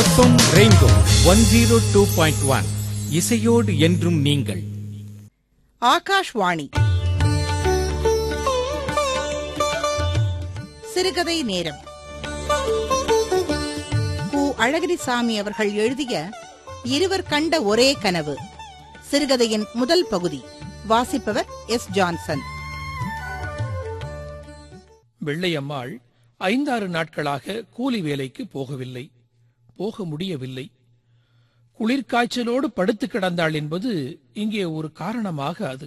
FM rainbow one zero two point one இசையோடு என்றும் நீங்கள் ஆகாஷ்வாணி சிறுகதை நேரம் கு அழகிரிசாமி அவர்கள் எழுதிய இருவர் கண்ட ஒரே கனவு சிறுகதையின் முதல் பகுதி வாசிப்பவர் எஸ் ஜான்சன் வெள்ளையம்மாள் ஐந்தாறு நாட்களாக கூலி வேலைக்கு போகவில்லை போக முடியவில்லை குளிர்காய்ச்சலோடு படுத்து கிடந்தாள் என்பது இங்கே ஒரு காரணமாக அது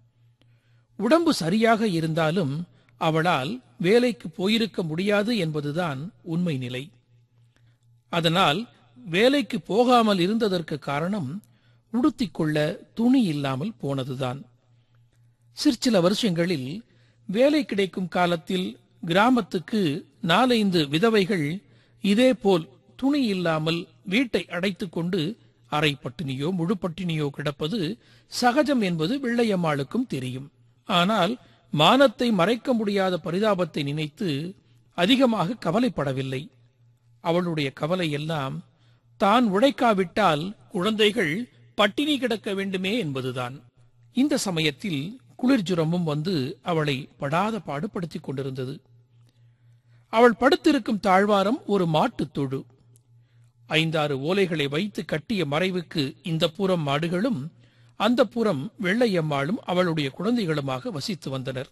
உடம்பு சரியாக இருந்தாலும் அவளால் வேலைக்கு போயிருக்க முடியாது என்பதுதான் உண்மை நிலை அதனால் வேலைக்கு போகாமல் இருந்ததற்கு காரணம் உடுத்திக் கொள்ள துணி இல்லாமல் போனதுதான் சிற்சில வருஷங்களில் வேலை கிடைக்கும் காலத்தில் கிராமத்துக்கு நாலைந்து விதவைகள் இதேபோல் துணி இல்லாமல் வீட்டை அடைத்துக் கொண்டு அரை பட்டினியோ முழு பட்டினியோ கிடப்பது சகஜம் என்பது வெள்ளையம்மாளுக்கும் தெரியும் ஆனால் மானத்தை மறைக்க முடியாத பரிதாபத்தை நினைத்து அதிகமாக கவலைப்படவில்லை அவளுடைய கவலை எல்லாம் தான் உழைக்காவிட்டால் குழந்தைகள் பட்டினி கிடக்க வேண்டுமே என்பதுதான் இந்த சமயத்தில் குளிர்ஜுரமும் வந்து அவளை படாத பாடுபடுத்திக் கொண்டிருந்தது அவள் படுத்திருக்கும் தாழ்வாரம் ஒரு மாட்டுத் தொழு ஐந்தாறு ஓலைகளை வைத்து கட்டிய மறைவுக்கு இந்த புறம் மாடுகளும் அந்த புறம் வெள்ளையம்மாளும் அவளுடைய குழந்தைகளுமாக வசித்து வந்தனர்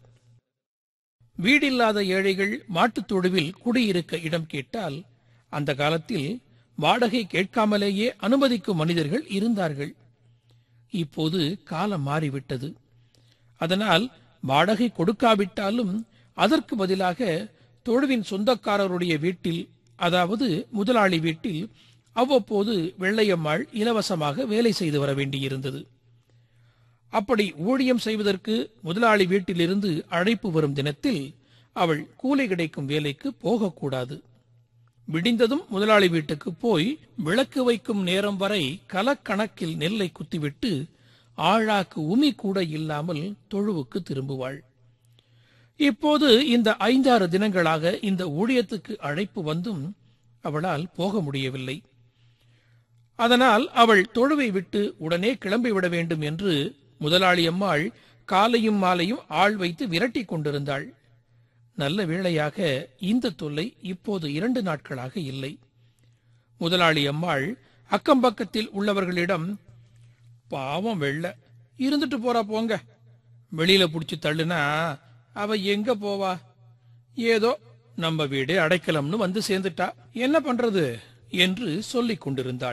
வீடில்லாத ஏழைகள் மாட்டுத் தொழுவில் குடியிருக்க இடம் கேட்டால் அந்த காலத்தில் வாடகை கேட்காமலேயே அனுமதிக்கும் மனிதர்கள் இருந்தார்கள் இப்போது காலம் மாறிவிட்டது அதனால் வாடகை கொடுக்காவிட்டாலும் அதற்கு பதிலாக தொழுவின் சொந்தக்காரருடைய வீட்டில் அதாவது முதலாளி வீட்டில் அவ்வப்போது வெள்ளையம்மாள் இலவசமாக வேலை செய்து வர வேண்டியிருந்தது அப்படி ஊழியம் செய்வதற்கு முதலாளி வீட்டிலிருந்து அழைப்பு வரும் தினத்தில் அவள் கூலி கிடைக்கும் வேலைக்கு போகக்கூடாது விடிந்ததும் முதலாளி வீட்டுக்கு போய் விளக்கு வைக்கும் நேரம் வரை கலக்கணக்கில் நெல்லை குத்திவிட்டு ஆழாக்கு உமி கூட இல்லாமல் தொழுவுக்கு திரும்புவாள் இப்போது இந்த ஐந்தாறு தினங்களாக இந்த ஊழியத்துக்கு அழைப்பு வந்தும் அவளால் போக முடியவில்லை அதனால் அவள் தொழுவை விட்டு உடனே கிளம்பிவிட வேண்டும் என்று முதலாளி அம்மாள் காலையும் மாலையும் ஆள் வைத்து விரட்டிக் கொண்டிருந்தாள் நல்ல வேளையாக இந்த தொல்லை இப்போது இரண்டு நாட்களாக இல்லை முதலாளி அம்மாள் அக்கம்பக்கத்தில் உள்ளவர்களிடம் பாவம் வெள்ள இருந்துட்டு போறா போங்க வெளியில புடிச்சு தள்ளுனா அவ எங்க போவா ஏதோ நம்ம வீடு அடைக்கலம்னு வந்து சேர்ந்துட்டா என்ன பண்றது என்று சொல்லிக் கொண்டிருந்தாள்